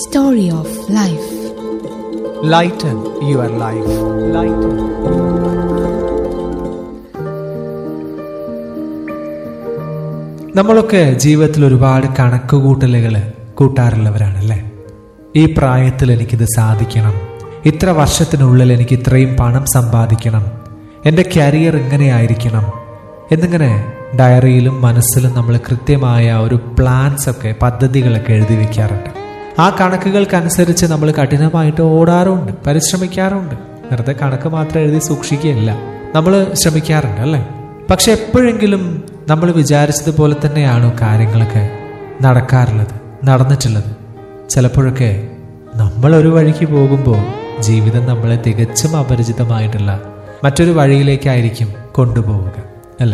Story of Life. Lighten your life. Lighten. നമ്മളൊക്കെ ജീവിതത്തിൽ ഒരുപാട് കണക്കുകൂട്ടലുകൾ കൂട്ടാറുള്ളവരാണല്ലേ ഈ പ്രായത്തിൽ എനിക്കിത് സാധിക്കണം ഇത്ര വർഷത്തിനുള്ളിൽ എനിക്ക് ഇത്രയും പണം സമ്പാദിക്കണം എൻ്റെ കരിയർ ഇങ്ങനെയായിരിക്കണം എന്നിങ്ങനെ ഡയറിയിലും മനസ്സിലും നമ്മൾ കൃത്യമായ ഒരു പ്ലാൻസ് ഒക്കെ പദ്ധതികളൊക്കെ എഴുതി വെക്കാറുണ്ട് ആ കണക്കുകൾക്കനുസരിച്ച് നമ്മൾ കഠിനമായിട്ട് ഓടാറുണ്ട് പരിശ്രമിക്കാറുണ്ട് വെറുതെ കണക്ക് മാത്രം എഴുതി സൂക്ഷിക്കുകയല്ല നമ്മൾ ശ്രമിക്കാറുണ്ട് അല്ലേ പക്ഷെ എപ്പോഴെങ്കിലും നമ്മൾ വിചാരിച്ചതുപോലെ തന്നെയാണോ കാര്യങ്ങളൊക്കെ നടക്കാറുള്ളത് നടന്നിട്ടുള്ളത് ചിലപ്പോഴൊക്കെ നമ്മൾ ഒരു വഴിക്ക് പോകുമ്പോൾ ജീവിതം നമ്മളെ തികച്ചും അപരിചിതമായിട്ടുള്ള മറ്റൊരു വഴിയിലേക്കായിരിക്കും കൊണ്ടുപോവുക അല്ലേ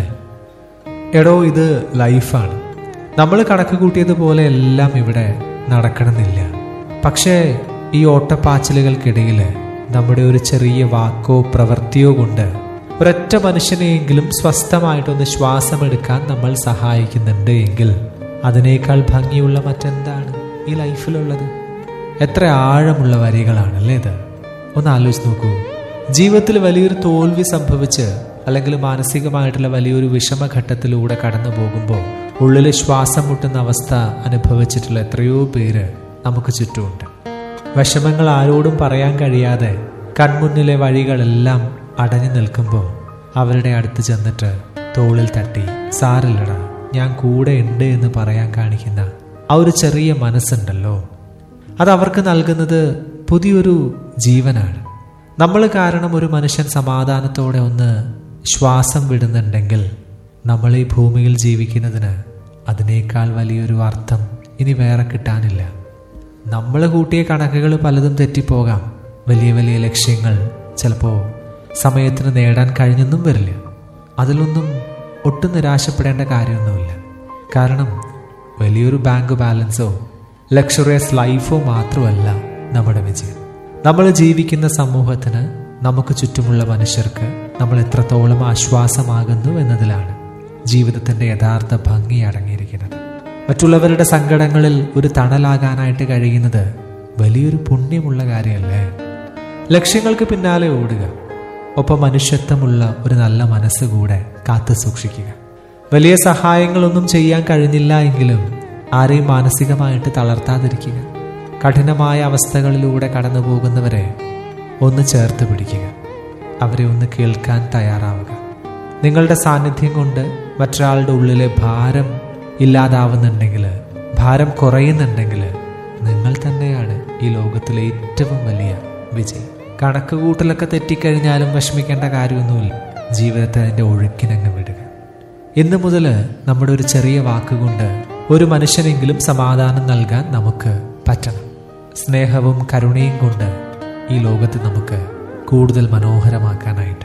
എടോ ഇത് ലൈഫാണ് നമ്മൾ കണക്ക് കൂട്ടിയതുപോലെ എല്ലാം ഇവിടെ നടക്കണമെന്നില്ല പക്ഷേ ഈ ഓട്ടപ്പാച്ചിലുകൾക്കിടയിൽ നമ്മുടെ ഒരു ചെറിയ വാക്കോ പ്രവൃത്തിയോ കൊണ്ട് ഒരൊറ്റ മനുഷ്യനെയെങ്കിലും സ്വസ്ഥമായിട്ടൊന്ന് ശ്വാസമെടുക്കാൻ നമ്മൾ സഹായിക്കുന്നുണ്ട് എങ്കിൽ അതിനേക്കാൾ ഭംഗിയുള്ള മറ്റെന്താണ് ഈ ലൈഫിലുള്ളത് എത്ര ആഴമുള്ള വരികളാണല്ലേ ഇത് ഒന്ന് ആലോചിച്ച് നോക്കൂ ജീവിതത്തിൽ വലിയൊരു തോൽവി സംഭവിച്ച് അല്ലെങ്കിൽ മാനസികമായിട്ടുള്ള വലിയൊരു വിഷമഘട്ടത്തിലൂടെ കടന്നു പോകുമ്പോൾ ഉള്ളിൽ ശ്വാസം മുട്ടുന്ന അവസ്ഥ അനുഭവിച്ചിട്ടുള്ള എത്രയോ പേര് നമുക്ക് ചുറ്റുമുണ്ട് വിഷമങ്ങൾ ആരോടും പറയാൻ കഴിയാതെ കൺമുന്നിലെ വഴികളെല്ലാം അടഞ്ഞു നിൽക്കുമ്പോൾ അവരുടെ അടുത്ത് ചെന്നിട്ട് തോളിൽ തട്ടി സാറില്ലടാ ഞാൻ കൂടെ ഉണ്ട് എന്ന് പറയാൻ കാണിക്കുന്ന ആ ഒരു ചെറിയ മനസ്സുണ്ടല്ലോ അത് അവർക്ക് നൽകുന്നത് പുതിയൊരു ജീവനാണ് നമ്മൾ കാരണം ഒരു മനുഷ്യൻ സമാധാനത്തോടെ ഒന്ന് ശ്വാസം വിടുന്നുണ്ടെങ്കിൽ നമ്മൾ ഈ ഭൂമിയിൽ ജീവിക്കുന്നതിന് അതിനേക്കാൾ വലിയൊരു അർത്ഥം ഇനി വേറെ കിട്ടാനില്ല നമ്മൾ കൂട്ടിയ കണക്കുകൾ പലതും തെറ്റിപ്പോകാം വലിയ വലിയ ലക്ഷ്യങ്ങൾ ചിലപ്പോൾ സമയത്തിന് നേടാൻ കഴിഞ്ഞെന്നും വരില്ല അതിലൊന്നും ഒട്ടും നിരാശപ്പെടേണ്ട കാര്യമൊന്നുമില്ല കാരണം വലിയൊരു ബാങ്ക് ബാലൻസോ ലക്ഷറിയസ് ലൈഫോ മാത്രമല്ല നമ്മുടെ വിജയം നമ്മൾ ജീവിക്കുന്ന സമൂഹത്തിന് നമുക്ക് ചുറ്റുമുള്ള മനുഷ്യർക്ക് നമ്മൾ എത്രത്തോളം ആശ്വാസമാകുന്നു എന്നതിലാണ് ജീവിതത്തിന്റെ യഥാർത്ഥ ഭംഗി അടങ്ങിയിരിക്കുന്നത് മറ്റുള്ളവരുടെ സങ്കടങ്ങളിൽ ഒരു തണലാകാനായിട്ട് കഴിയുന്നത് വലിയൊരു പുണ്യമുള്ള കാര്യമല്ലേ ലക്ഷ്യങ്ങൾക്ക് പിന്നാലെ ഓടുക ഒപ്പം മനുഷ്യത്വമുള്ള ഒരു നല്ല മനസ്സ് കൂടെ കാത്തു സൂക്ഷിക്കുക വലിയ സഹായങ്ങളൊന്നും ചെയ്യാൻ കഴിഞ്ഞില്ല എങ്കിലും ആരെയും മാനസികമായിട്ട് തളർത്താതിരിക്കുക കഠിനമായ അവസ്ഥകളിലൂടെ കടന്നു പോകുന്നവരെ ഒന്ന് ചേർത്ത് പിടിക്കുക അവരെ ഒന്ന് കേൾക്കാൻ തയ്യാറാവുക നിങ്ങളുടെ സാന്നിധ്യം കൊണ്ട് മറ്റൊരാളുടെ ഉള്ളിലെ ഭാരം ഇല്ലാതാവുന്നുണ്ടെങ്കിൽ ഭാരം കുറയുന്നുണ്ടെങ്കിൽ നിങ്ങൾ തന്നെയാണ് ഈ ലോകത്തിലെ ഏറ്റവും വലിയ വിജയം കണക്ക് കൂട്ടലൊക്കെ തെറ്റിക്കഴിഞ്ഞാലും വിഷമിക്കേണ്ട കാര്യമൊന്നുമില്ല ജീവിതത്തെ അതിൻ്റെ ഒഴുക്കിനങ്ങ് വിടുക ഇന്ന് മുതൽ നമ്മുടെ ഒരു ചെറിയ വാക്കുകൊണ്ട് ഒരു മനുഷ്യനെങ്കിലും സമാധാനം നൽകാൻ നമുക്ക് പറ്റണം സ്നേഹവും കരുണയും കൊണ്ട് ഈ ലോകത്തെ നമുക്ക് കൂടുതൽ മനോഹരമാക്കാനായിട്ട്